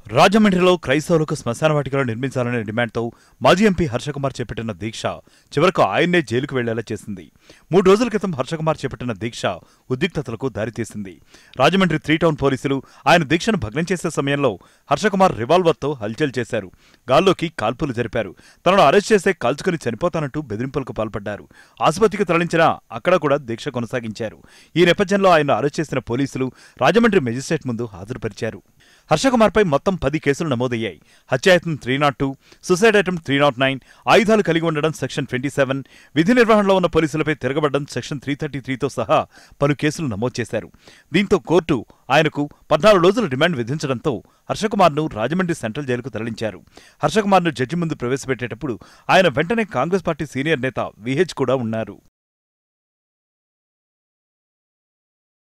రాజమండ్రిలో క్రైస్తవులకు శ్మశాన వాటికలు నిర్మించాలనే డిమాండ్తో మాజీ ఎంపీ హర్షకుమార్ చేపట్టిన దీక్ష చివరకు ఆయన్నే జైలుకు వెళ్లేలా చేసింది మూడు రోజుల క్రితం హర్షకుమార్ చేపట్టిన దీక్ష ఉద్రిక్తతలకు దారితీసింది రాజమండ్రి త్రీ టౌన్ పోలీసులు ఆయన దీక్షను భగ్నం చేసే సమయంలో హర్షకుమార్ రివాల్వర్తో హల్చల్ చేశారు గాల్లోకి కాల్పులు జరిపారు తనను అరెస్ట్ చేస్తే కాల్చుకుని చనిపోతానంటూ బెదిరింపులకు పాల్పడ్డారు ఆసుపత్రికి తరలించినా అక్కడ కూడా దీక్ష కొనసాగించారు ఈ నేపథ్యంలో ఆయన అరెస్ట్ చేసిన పోలీసులు రాజమండ్రి మెజిస్ట్రేట్ ముందు హాజరుపరిచారు హర్షకుమార్పై మొత్తం పది కేసులు నమోదయ్యాయి హత్యాయత్నం three nought two suicide item three nought nine ఆయుధాలు కలిగి ఉండడం సెక్షన్ ట్వంటీ సెవెన్ విధి నిర్వహణలో ఉన్న పోలీసులపై తిరగబడడం సెక్షన్ త్రీ థర్టీ త్రీతో సహా పలు కేసులు నమోదు చేశారు దీంతో కోర్టు ఆయనకు పద్నాలుగు రోజుల డిమాండ్ విధించడంతో హర్షకుమార్ను రాజమండ్రి సెంట్రల్ జైలుకు తరలించారు హర్షకుమార్ను జడ్జి ముందు ప్రవేశపెట్టేటప్పుడు ఆయన వెంటనే కాంగ్రెస్ పార్టీ సీనియర్ నేత విహెచ్ కూడా ఉన్నారు